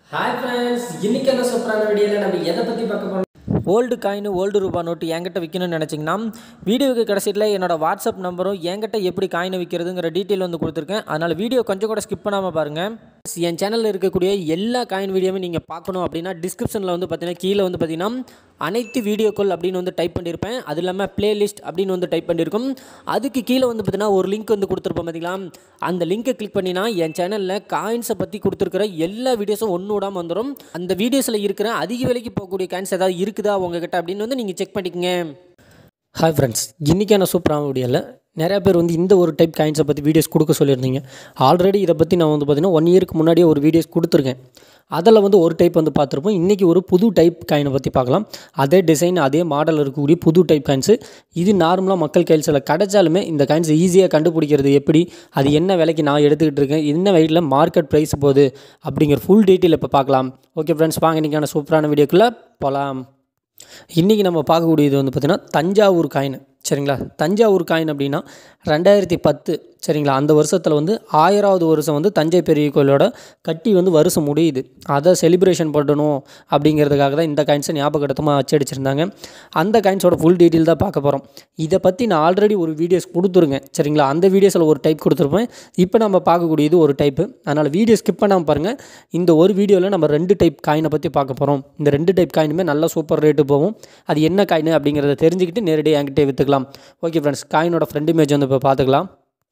hi friends இன்னைக்கு என்ன சூப்பரான வீடியோவில் நம்ம எதை பற்றி பார்க்க போகிறோம் ஓல்டு காயின் ஓல்டு ரூபா நோட்டு என்கிட்ட விற்கணும்னு நினச்சிங்கன்னா வீடியோவுக்கு கடைசியில் என்னோட வாட்ஸ்அப் நம்பரும் என்கிட்ட எப்படி காயினை விற்கிறதுங்கிற டீட்டெயில் வந்து கொடுத்துருக்கேன் அதனால் வீடியோ கொஞ்சம் கூட ஸ்கிப் பண்ணாமல் பாருங்கள் என் சேனலில் இருக்கக்கூடிய எல்லா காயின் வீடியோவும் நீங்கள் பார்க்கணும் அப்படின்னா டிஸ்கிரிப்ஷனில் வந்து பார்த்தீங்கன்னா கீழே வந்து பார்த்தீங்கன்னா அனைத்து வீடியோக்கள் அப்படின்னு வந்து டைப் பண்ணியிருப்பேன் அது இல்லாமல் பிளேலிஸ்ட் அப்படின்னு வந்து டைப் பண்ணியிருக்கும் அதுக்கு கீழே வந்து பார்த்தீங்கன்னா ஒரு லிங்க் வந்து கொடுத்துருப்போம் பார்த்தீங்களா அந்த லிங்கை கிளிக் பண்ணினா என் சேனலில் காயின்ஸை பற்றி கொடுத்துருக்கிற எல்லா வீடியோஸும் ஒன்று விடாமல் வந்துடும் அந்த வீடியோஸில் இருக்கிற அதிக விலைக்கு போகக்கூடிய காயின்ஸ் ஏதாவது இருக்குதா உங்ககிட்ட அப்படின்னு வந்து நீங்கள் செக் பண்ணிக்கங்க ஹாய் ஃப்ரெண்ட்ஸ் இன்றைக்கான சூப்பரான வீடியோவில் நிறையா பேர் வந்து இந்த ஒரு டைப் காயின்ஸை பற்றி வீடியோஸ் கொடுக்க சொல்லியிருந்தீங்க ஆல்ரெடி இதை பற்றி நான் வந்து பார்த்தீங்கன்னா ஒன் இயருக்கு முன்னாடியே ஒரு வீடியோஸ் கொடுத்துருக்கேன் அதில் வந்து ஒரு டைப் வந்து பார்த்துருப்போம் இன்றைக்கி ஒரு புது டைப் காயினை பற்றி பார்க்கலாம் அதே டிசைன் அதே மாடல் இருக்கக்கூடிய புது டைப் காயின்ஸு இது நார்மலாக மக்கள் கையில் சில கிடைச்சாலுமே இந்த காயின்ஸ் ஈஸியாக கண்டுபிடிக்கிறது எப்படி அது என்ன விலைக்கு நான் எடுத்துக்கிட்டு இருக்கேன் என்ன வெயிட்டில் மார்க்கெட் ப்ரைஸ் போகுது அப்படிங்கிற ஃபுல் டீட்டெயில் இப்போ பார்க்கலாம் ஓகே ஃப்ரெண்ட்ஸ் வாங்க இன்றைக்கான சூப்பரான வீடியோக்குள்ளே போகலாம் இன்றைக்கி நம்ம பார்க்கக்கூடியது வந்து பார்த்திங்கன்னா தஞ்சாவூர் காயின் சரிங்களா தஞ்சாவூர் காயின் அப்படின்னா ரெண்டாயிரத்தி பத்து சரிங்களா அந்த வருஷத்தில் வந்து ஆயிராவது வருஷம் வந்து தஞ்சை பெரிய கோயிலோட கட்டி வந்து வருஷம் முடியுது அதை செலிப்ரேஷன் பண்ணணும் அப்படிங்கிறதுக்காக தான் இந்த காயின்ஸை ஞாபகத்தமாக அச்சடிச்சிருந்தாங்க அந்த காயின்ஸோட ஃபுல் டீட்டெயில் தான் பார்க்க போகிறோம் இதை பற்றி நான் ஆல்ரெடி ஒரு வீடியோஸ் கொடுத்துருங்க சரிங்களா அந்த வீடியோஸில் ஒரு டைப் கொடுத்துருப்பேன் இப்போ நம்ம பார்க்கக்கூடியது ஒரு டைப்பு அதனால் வீடியோ ஸ்கிப் பண்ணாமல் பாருங்கள் இந்த ஒரு வீடியோவில் நம்ம ரெண்டு டைப் காயினை பற்றி பார்க்க போகிறோம் இந்த ரெண்டு டைப் காயினுமே நல்ல சூப்பர் ரேட்டு போகும் அது என்ன காயின் அப்படிங்கிறத தெரிஞ்சுக்கிட்டு நேரடியாக என்கிட்ட விற்றுக்கலாம் ஓகே ஃப்ரெண்ட்ஸ் காயினோட ஃப்ரண்ட் இமேஜ் வந்து இப்போ பார்த்துக்கலாம்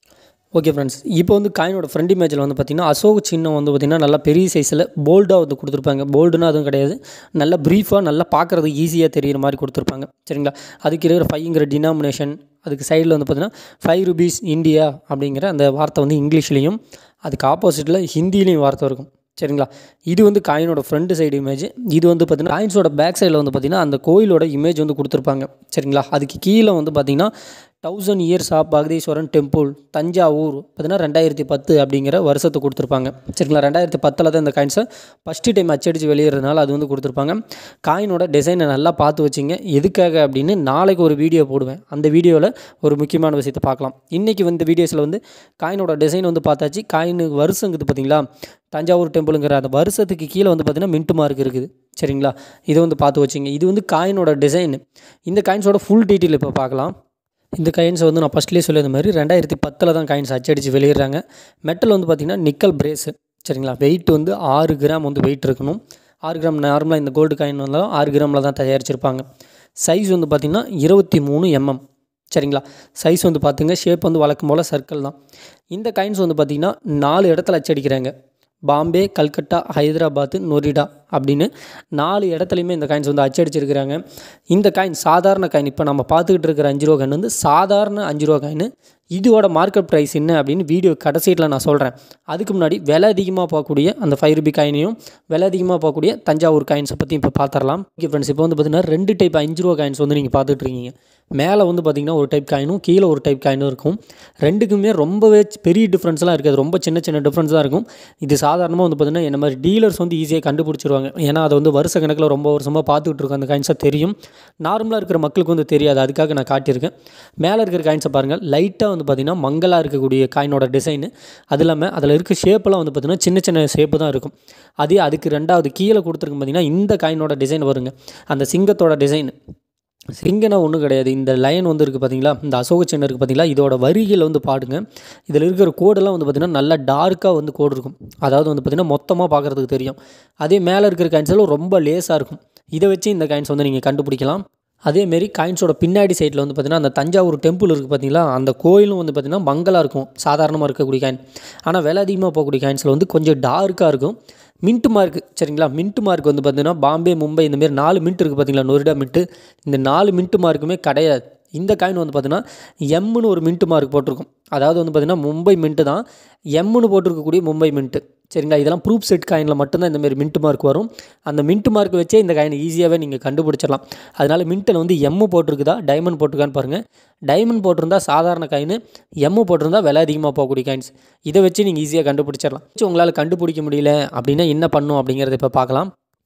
ஓகே ஃப்ரெண்ட்ஸ் இப்போ வந்து காயினோட ஃப்ரண்ட் இமேஜில் வந்து பார்த்திங்கன்னா அசோக் சின்னம் வந்து பார்த்திங்கன்னா நல்லா பெரிய சைஸில் போல்டாக வந்து கொடுத்துருப்பாங்க போல்டுனா அதுவும் கிடையாது நல்லா ப்ரீஃபாக நல்லா பார்க்குறது ஈஸியாக தெரிகிற மாதிரி கொடுத்துருப்பாங்க சரிங்களா அதுக்கு இருக்கிற ஃபைங்கிற டினாமினேஷன் அதுக்கு சைடில் வந்து பார்த்திங்கன்னா ஃபைவ் ருபீஸ் இந்தியா அப்படிங்கிற அந்த வார்த்தை வந்து இங்கிலீஷ்லேயும் அதுக்கு ஆப்போசிட்டில் ஹிந்திலையும் வார்த்தை இருக்கும் சரிங்களா இது வந்து காயினோட ஃப்ரண்ட் சைடு இமேஜ் இது வந்து பார்த்திங்கன்னா காயின்ஸோட பேக் சைடில் வந்து பார்த்திங்கன்னா அந்த கோயிலோட இமேஜ் வந்து கொடுத்துருப்பாங்க சரிங்களா அதுக்கு கீழே வந்து பார்த்திங்கன்னா தௌசண்ட் இயர்ஸ் ஆஃப் பகதீஸ்வரன் டெம்பிள் தஞ்சாவூர் பார்த்தீங்கன்னா ரெண்டாயிரத்தி பத்து அப்படிங்கிற வருஷத்தை கொடுத்துருப்பாங்க சரிங்களா ரெண்டாயிரத்தி பத்தில் தான் இந்த காயின்ஸை ஃபஸ்ட்டு டைம் அச்சடித்து வெளியிடுறதுனால அது வந்து கொடுத்துருப்பாங்க காயினோட டிசைனை நல்லா பார்த்து வச்சிங்க எதுக்காக அப்படின்னு நாளைக்கு ஒரு வீடியோ போடுவேன் அந்த வீடியோவில் ஒரு முக்கியமான விஷயத்தை பார்க்கலாம் இன்றைக்கி வந்து வீடியோஸில் வந்து காயினோட டிசைன் வந்து பார்த்தாச்சு காயின் வருஷங்குது பார்த்தீங்களா தஞ்சாவூர் டெம்பிளுங்கிற அந்த வருஷத்துக்கு கீழே வந்து பார்த்திங்கன்னா மின்ட்டு மார்க் இருக்குது சரிங்களா இதை வந்து பார்த்து வச்சிங்க இது வந்து காயினோட டிசைன் இந்த காயின்ஸோட ஃபுல் டீட்டெயில் இப்போ பார்க்கலாம் இந்த காயின்ஸ் வந்து நான் ஃபஸ்ட்லேயே சொல்லியிருந்த மாதிரி ரெண்டாயிரத்தி பத்தில் தான் காயின்ஸ் அச்சடித்து வெளியிடுறாங்க மெட்டல் வந்து பார்த்திங்கன்னா நிக்கல் பிரேஸு சரிங்களா வெயிட் வந்து ஆறு கிராம் வந்து வெயிட் இருக்கணும் ஆறு கிராம் நார்மலாக இந்த கோல்டு காயின் வந்தாலும் ஆறு கிராமில் தான் தயாரிச்சிருப்பாங்க சைஸ் வந்து பார்த்திங்கன்னா இருபத்தி மூணு எம்எம் சரிங்களா சைஸ் வந்து பார்த்துங்க ஷேப் வந்து வழக்கம் போல் சர்க்கிள் தான் இந்த காயின்ஸ் வந்து பார்த்திங்கன்னா நாலு இடத்துல அச்சடிக்கிறாங்க பாம்பே கல்கட்டா ஹைதராபாத்து நொரிடா அப்படின்னு நாலு இடத்துலையுமே இந்த காயின்ஸ் வந்து அச்சடிச்சிருக்கிறாங்க இந்த காயின் சாதாரண காயின் இப்போ நம்ம பார்த்துக்கிட்டு இருக்கிற அஞ்சு ரூபா காயின் வந்து சாதாரண அஞ்சு ரூபா காயின் இதோட மார்க்கெட் ப்ரைஸ் என்ன அப்படின்னு வீடியோ கடைசியில் நான் சொல்கிறேன் அதுக்கு முன்னாடி விலை அதிகமாக போகக்கூடிய அந்த ஃபைவ் ருபி காயினையும் விலை அதிகமாக போகக்கூடிய தஞ்சாவூர் காயின்ஸை பற்றி இப்போ பார்த்துடலாம் ஓகே ஃப்ரெண்ட்ஸ் இப்போ வந்து பார்த்தீங்கன்னா ரெண்டு டைப் அஞ்சு ரூபா காயின்ஸ் வந்து நீங்கள் பார்த்துட்டு இருக்கீங்க மேலே வந்து பார்த்திங்கன்னா ஒரு டைப் காயினும் கீழே ஒரு டைப் காயினும் இருக்கும் ரெண்டுக்குமே ரொம்பவே பெரிய டிஃப்ரென்ஸ்லாம் இருக்காது ரொம்ப சின்ன சின்ன டிஃப்ரென்ஸ் தான் இருக்கும் இது சாதாரணமாக வந்து பார்த்திங்கன்னா என்ன மாதிரி டீலர்ஸ் வந்து ஈஸியாக கண்டுபிடிச்சிருவாங்க ஏன்னா அதை வந்து வருஷ கணக்கில் ரொம்ப வருஷமாக பார்த்துக்கிட்டு இருக்கோம் அந்த காயின்ஸாக தெரியும் நார்மலாக இருக்கிற மக்களுக்கு வந்து தெரியாது அதுக்காக நான் காட்டியிருக்கேன் மேலே இருக்கிற காயின்ஸை பாருங்கள் லைட்டாக வந்து பார்த்திங்கன்னா மங்கலாக இருக்கக்கூடிய காயினோட டிசைனு அது இல்லாமல் அதில் இருக்க ஷேப்பெல்லாம் வந்து பார்த்திங்கன்னா சின்ன சின்ன ஷேப்பு தான் இருக்கும் அதே அதுக்கு ரெண்டாவது கீழே கொடுத்துருக்கு பார்த்திங்கன்னா இந்த காயினோட டிசைன் வருங்க அந்த சிங்கத்தோட டிசைன் சிங்கனா ஒன்றும் கிடையாது இந்த லைன் வந்து இருக்குது பார்த்தீங்களா இந்த அசோக சின்னம் இருக்குது பார்த்தீங்களா இதோட வரிகள் வந்து பாடுங்க இதில் இருக்கிற கோடெல்லாம் வந்து பார்த்திங்கன்னா நல்லா டார்க்காக வந்து கோடு இருக்கும் அதாவது வந்து பார்த்திங்கன்னா மொத்தமாக பார்க்குறதுக்கு தெரியும் அதே மேலே இருக்கிற காயின்ஸ்லாம் ரொம்ப லேஸாக இருக்கும் இதை வச்சு இந்த காயின்ஸ் வந்து நீங்கள் கண்டுபிடிக்கலாம் அதேமாரி காயின்ஸோட பின்னாடி சைடில் வந்து பார்த்திங்கன்னா அந்த தஞ்சாவூர் டெம்பிள் இருக்குது பார்த்தீங்களா அந்த கோயிலும் வந்து பார்த்திங்கன்னா மங்கலாக இருக்கும் சாதாரணமாக இருக்கக்கூடிய காயின் ஆனால் விலை அதிகமாக போகக்கூடிய காயின்ஸில் வந்து கொஞ்சம் டார்க்காக இருக்கும் மின்ட்டு மார்க் சரிங்களா மின்ட்டு மார்க் வந்து பார்த்திங்கன்னா பாம்பே மும்பை இந்தமாரி நாலு மின்ட் இருக்குது பார்த்தீங்களா நொரிடா மின்ட்டு இந்த நாலு மின்ட்டு மார்க்குமே கிடையாது இந்த காயின் வந்து பார்த்திங்கன்னா எம்முன்னு ஒரு மின்ட்டு மார்க் போட்டிருக்கும் அதாவது வந்து பார்த்திங்கன்னா மும்பை மின்ட்டு தான் எம்முன்னு போட்டிருக்கக்கூடிய மும்பை மின்ட்டு சரிங்களா இதெல்லாம் ப்ரூஃப் செட் காயினில் மட்டும்தான் இந்தமாரி மின்ட் மார்க் வரும் அந்த மின்ட் மார்க் வச்சே இந்த காயினை ஈஸியாகவே நீங்கள் கண்டுபிடிச்சிடலாம் அதனால் மின்ட்டில் வந்து எம்மு போட்டிருக்குதா டைமண்ட் போட்டிருக்கான்னு பாருங்கள் டைமண்ட் போட்டிருந்தா சாதாரண காயின் எம்மு போட்டிருந்தா விலை அதிகமாக போகக்கூடிய காயின்ஸ் இதை வச்சு நீங்கள் ஈஸியாக கண்டுபிடிச்சிடலாம் வச்சு உங்களால் கண்டுபிடிக்க முடியல அப்படின்னா என்ன பண்ணும் அப்படிங்கிறத இப்போ பார்க்கலாம்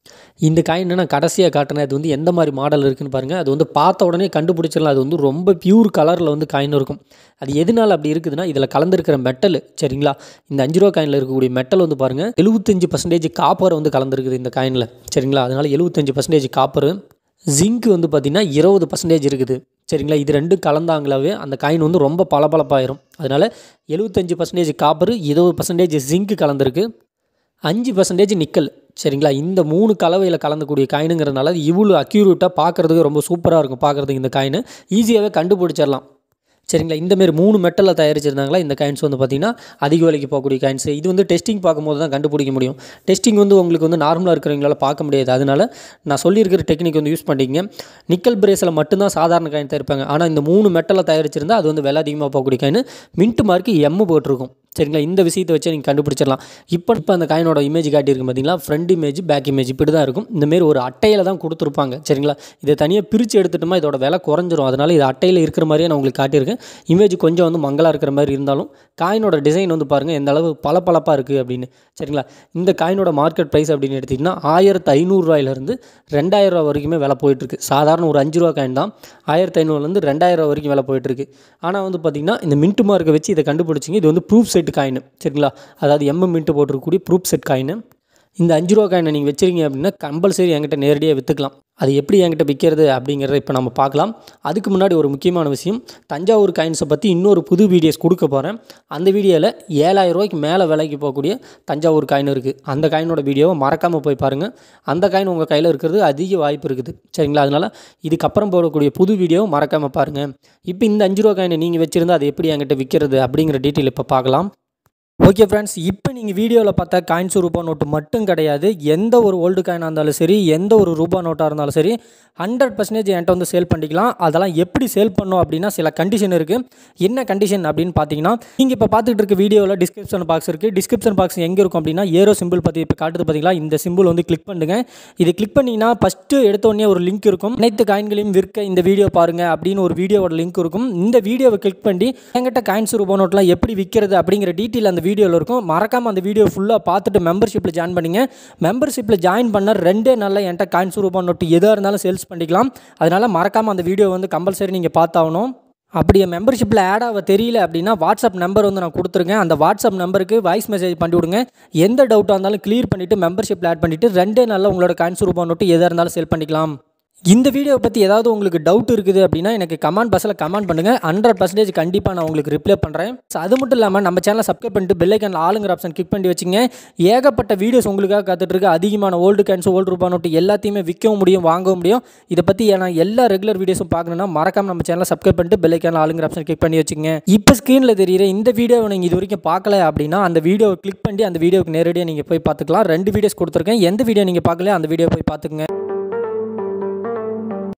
இந்த காயின் நான் கடைசியாக காட்டினேன் அது வந்து எந்த மாதிரி மாடல் இருக்குன்னு பாருங்கள் அது வந்து பார்த்த உடனே கண்டுபிடிச்சிடலாம் அது வந்து ரொம்ப பியூர் கலரில் வந்து காயின் இருக்கும் அது எதனால் அப்படி இருக்குதுன்னா இதில் கலந்துருக்கிற மெட்டல் சரிங்களா இந்த அஞ்சு ரூபா காயினில் இருக்கக்கூடிய மெட்டல் வந்து பாருங்கள் எழுபத்தஞ்சு பர்சன்டேஜ் காப்பர் வந்து கலந்துருக்குது இந்த காயினில் சரிங்களா அதனால் எழுபத்தஞ்சு பர்சன்டேஜ் காப்பர் ஜிங்க் வந்து பார்த்திங்கன்னா இருபது பர்சன்டேஜ் இருக்குது சரிங்களா இது ரெண்டும் கலந்தாங்களாவே அந்த காயின் வந்து ரொம்ப பளபளப்பாயிரும் அதனால் எழுபத்தஞ்சு பர்சன்டேஜ் காப்பர் இருபது பர்சன்டேஜ் ஜிங்க் கலந்துருக்கு அஞ்சு பர்சன்டேஜ் நிக்கல் சரிங்களா இந்த மூணு கலவையில் கலந்தக்கூடிய காயினுங்கிறதுனால இவ்வளோ அக்யூரேட்டாக பார்க்குறதுக்கு ரொம்ப சூப்பராக இருக்கும் பார்க்குறதுக்கு இந்த காயின் ஈஸியாகவே கண்டுபிடிச்சிடலாம் சரிங்களா இந்தமாரி மூணு மெட்டலில் தயாரிச்சிருந்தாங்களா இந்த காயின்ஸ் வந்து பார்த்திங்கன்னா அதிக விலைக்கு போகக்கூடிய காயின்ஸ் இது வந்து டெஸ்டிங் பார்க்கும்போது தான் கண்டுபிடிக்க முடியும் டெஸ்டிங் வந்து உங்களுக்கு வந்து நார்மலாக இருக்கிறவங்களால பார்க்க முடியாது அதனால நான் சொல்லியிருக்கிற டெக்னிக் வந்து யூஸ் பண்ணிக்கிங்க நிக்கல் பிரேஸில் மட்டும்தான் சாதாரண காயின் தயாரிப்பாங்க ஆனால் இந்த மூணு மெட்டலில் தயாரிச்சிருந்தா அது வந்து விலை அதிகமாக போகக்கூடிய காயின் மின்ட் மார்க்கு எம்மு போட்டிருக்கும் சரிங்களா இந்த விஷயத்தை வச்சு நீங்கள் கண்டுபிடிச்சிடலாம் இப்போ இப்போ அந்த காயினோட இமேஜ் காட்டியிருக்கு பார்த்தீங்களா ஃப்ரண்ட் இமேஜ் பேக் இமேஜ் இப்படி தான் இருக்கும் இந்தமாரி ஒரு அட்டையில் தான் கொடுத்துருப்பாங்க சரிங்களா இதை தனியாக பிரித்து எடுத்துட்டோமா இதோட விலை குறைஞ்சிரும் அதனால் இது அட்டையில் இருக்கிற மாதிரியே நான் உங்களுக்கு காட்டியிருக்கேன் இமேஜ் கொஞ்சம் வந்து மங்கலாக இருக்கிற மாதிரி இருந்தாலும் காயினோட டிசைன் வந்து பாருங்கள் எந்த அளவு பளபளப்பாக இருக்குது அப்படின்னு சரிங்களா இந்த காயினோட மார்க்கெட் ப்ரைஸ் அப்படின்னு எடுத்திங்கன்னா ஆயிரத்து ஐநூறுரூவாயிலேருந்து ரெண்டாயிரம் ரூபா வரைக்குமே விலை போயிட்டுருக்கு சாதாரண ஒரு அஞ்சு ரூபா காயின் தான் ஆயிரத்து ஐநூறுலேருந்து ரெண்டாயிரம் ரூபா வரைக்கும் விலை போயிட்டுருக்கு ஆனால் வந்து பார்த்திங்கன்னா இந்த மின்ட் மார்க்கை வச்சு இதை கண்டுபிடிச்சிங்க இது வந்து ப்ரூஃப் செட் காயின் சரிங்களா அதாவது எம்எம் மின்ட்டு போட்டிருக்கக்கூடிய ப்ரூஃப் செட் காயின் இந்த அஞ்சு ரூபா காயினை நீங்கள் வச்சுருங்க அப்படின்னா கம்பல்சரி என்கிட்ட நேரடியாக விற்றுக்கலாம் அது எப்படி என்கிட்ட விற்கிறது அப்படிங்கிறத இப்போ நம்ம பார்க்கலாம் அதுக்கு முன்னாடி ஒரு முக்கியமான விஷயம் தஞ்சாவூர் காயின்ஸை பற்றி இன்னொரு புது வீடியோஸ் கொடுக்க போகிறேன் அந்த வீடியோவில் ஏழாயிரம் ரூபாய்க்கு மேலே விலைக்கு போகக்கூடிய தஞ்சாவூர் காயின் இருக்குது அந்த காயினோட வீடியோவை மறக்காமல் போய் பாருங்கள் அந்த காயின் உங்கள் கையில் இருக்கிறது அதிக வாய்ப்பு இருக்குது சரிங்களா அதனால் இதுக்கப்புறம் போடக்கூடிய புது வீடியோவை மறக்காமல் பாருங்கள் இப்போ இந்த அஞ்சு ரூபா காயினை நீங்கள் வச்சுருந்தா அதை எப்படி என்கிட்ட விற்கிறது அப்படிங்கிற டீட்டெயில் இப்போ பார்க்கலாம் ஓகே ஃப்ரெண்ட்ஸ் இப்போ நீங்கள் வீடியோவில் பார்த்தா காயின்ஸ் ரூபா நோட்டு மட்டும் கிடையாது எந்த ஒரு ஓல்டு காயினாக இருந்தாலும் சரி எந்த ஒரு ரூபா நோட்டாக இருந்தாலும் சரி ஹண்ட்ரட் பர்சன்டேஜ் என்கிட்ட வந்து சேல் பண்ணிக்கலாம் அதெல்லாம் எப்படி சேல் பண்ணோம் அப்படின்னா சில கண்டிஷன் இருக்குது என்ன கண்டிஷன் அப்படின்னு பார்த்தீங்கன்னா நீங்கள் இப்போ பார்த்துட்டு இருக்க வீடியோவில் டிஸ்கிரிப்ஷன் பாக்ஸ் இருக்குது டிஸ்கிரிப்ஷன் பாக்ஸ் எங்கே இருக்கும் அப்படின்னா ஏரோ சிம்பிள் பற்றி இப்போ காட்டுது பார்த்தீங்களா இந்த சிம்பிள் வந்து கிளிக் பண்ணுங்க இது கிளிக் பண்ணிங்கன்னா ஃபஸ்ட்டு எடுத்தோடனே ஒரு லிங்க் இருக்கும் அனைத்து காயின்களையும் விற்க இந்த வீடியோ பாருங்கள் அப்படின்னு ஒரு வீடியோவோட லிங்க் இருக்கும் இந்த வீடியோவை கிளிக் பண்ணி என்கிட்ட காயின்ஸ் ரூபா நோட்லாம் எப்படி விற்கிறது அப்படிங்கிற டீட்டெயில் அந்த வீடியோவில் இருக்கும் மறக்காமல் அந்த வீடியோ ஃபுல்லாக பார்த்துட்டு மெம்பர்ஷிப்பில் ஜாயின் பண்ணிங்க மெம்பர்ஷிப்பில் ஜாயின் பண்ண ரெண்டே நாளில் என்கிட்ட காயின்ஸ் ரூபா நோட்டு எதாக இருந்தாலும் சேல்ஸ் பண்ணிக்கலாம் அதனால் மறக்காமல் அந்த வீடியோ வந்து கம்பல்சரி நீங்கள் பார்த்தாகணும் அப்படி என் மெம்பர்ஷிப்பில் ஆட் ஆக தெரியல அப்படின்னா வாட்ஸ்அப் நம்பர் வந்து நான் கொடுத்துருக்கேன் அந்த வாட்ஸ்அப் நம்பருக்கு வாய்ஸ் மெசேஜ் பண்ணி விடுங்க எந்த டவுட்டாக இருந்தாலும் கிளியர் பண்ணிவிட்டு மெம்பர்ஷிப்பில் ஆட் பண்ணிவிட்டு ரெண்டே நாளில் உங்களோட காயின்ஸ் ரூபா நோட்டு எதாக இருந்தாலும் சேல் பண்ணிக்கலாம் இந்த வீடியோவை பற்றி ஏதாவது உங்களுக்கு டவுட் இருக்குது அப்படின்னா எனக்கு கமெண்ட் பாக்ஸில் கமெண்ட் பண்ணுங்கள் ஹண்ட்ரட் பர்சன்டேஜ் கண்டிப்பாக நான் உங்களுக்கு ரிப்ளை பண்ணுறேன் ஸோ அது மட்டும் இல்லாமல் நம்ம சேனலை சப்ஸ்கிரைப் பண்ணிட்டு பெல்லைக்கான ஆளுங்கிற ஆப்ஷன் கிளிக் பண்ணி வச்சுங்க ஏகப்பட்ட வீடியோஸ் உங்களுக்காக காத்துட்டு இருக்கு அதிகமான ஓல்டு கேன்ஸ் ஓல்டு ரூபா நோட்டு எல்லாத்தையுமே விற்கவும் முடியும் வாங்கவும் முடியும் இதை பற்றி நான் எல்லா ரெகுலர் வீடியோஸும் பார்க்கணுன்னா மறக்காம நம்ம சேனலை சப்ஸ்கிரைப் பண்ணிட்டு பெல்லைக்கான ஆளுங்கிற ஆப்ஷன் கிளிக் பண்ணி வச்சுங்க இப்போ ஸ்க்ரீனில் தெரியுற இந்த வீடியோவை நீங்கள் இது வரைக்கும் பார்க்கல அப்படின்னா அந்த வீடியோவை கிளிக் பண்ணி அந்த வீடியோக்கு நேரடியாக நீங்கள் போய் பார்த்துக்கலாம் ரெண்டு வீடியோஸ் கொடுத்துருக்கேன் எந்த வீடியோ நீங்கள் பார்க்கல அந்த வீடியோ போய் பார்த்துக்குங்க